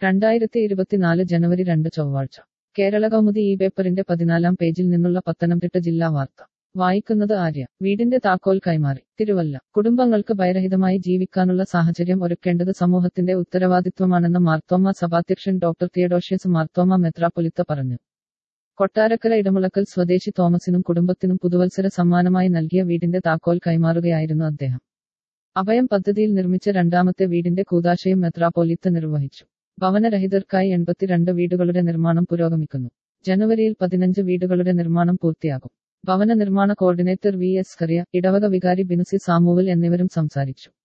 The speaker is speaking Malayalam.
രണ്ടായിരത്തി ഇരുപത്തിനാല് ജനുവരി രണ്ട് ചൊവ്വാഴ്ച കേരള കൗമുദി ഈ പേപ്പറിന്റെ പതിനാലാം പേജിൽ നിന്നുള്ള പത്തനംതിട്ട ജില്ലാ വാർത്ത വായിക്കുന്നത് ആര്യ വീടിന്റെ താക്കോൽ കൈമാറി തിരുവല്ല കുടുംബങ്ങൾക്ക് ഭയരഹിതമായി ജീവിക്കാനുള്ള സാഹചര്യം ഒരുക്കേണ്ടത് സമൂഹത്തിന്റെ ഉത്തരവാദിത്വമാണെന്ന് മാർത്തോമ സഭാധ്യക്ഷൻ ഡോക്ടർ തിയഡോഷ്യസ് മാർത്തോമ മെത്രാപ്പൊലിത്ത പറഞ്ഞു കൊട്ടാരക്കര ഇടമുളക്കൽ സ്വദേശി തോമസിനും കുടുംബത്തിനും പുതുവത്സര സമ്മാനമായി നൽകിയ വീടിന്റെ താക്കോൽ കൈമാറുകയായിരുന്നു അദ്ദേഹം അഭയം പദ്ധതിയിൽ നിർമ്മിച്ച രണ്ടാമത്തെ വീടിന്റെ കൂതാശയും മെത്രാപ്പൊലിത്ത നിർവഹിച്ചു ഭവനരഹിതർക്കായി എൺപത്തിരണ്ട് വീടുകളുടെ നിർമ്മാണം പുരോഗമിക്കുന്നു ജനുവരിയിൽ പതിനഞ്ച് വീടുകളുടെ നിർമ്മാണം പൂർത്തിയാകും ഭവന നിർമ്മാണ കോർഡിനേറ്റർ വി എസ് കറിയ ഇടവക വികാരി ബിനുസി സാമുവൽ എന്നിവരും സംസാരിച്ചു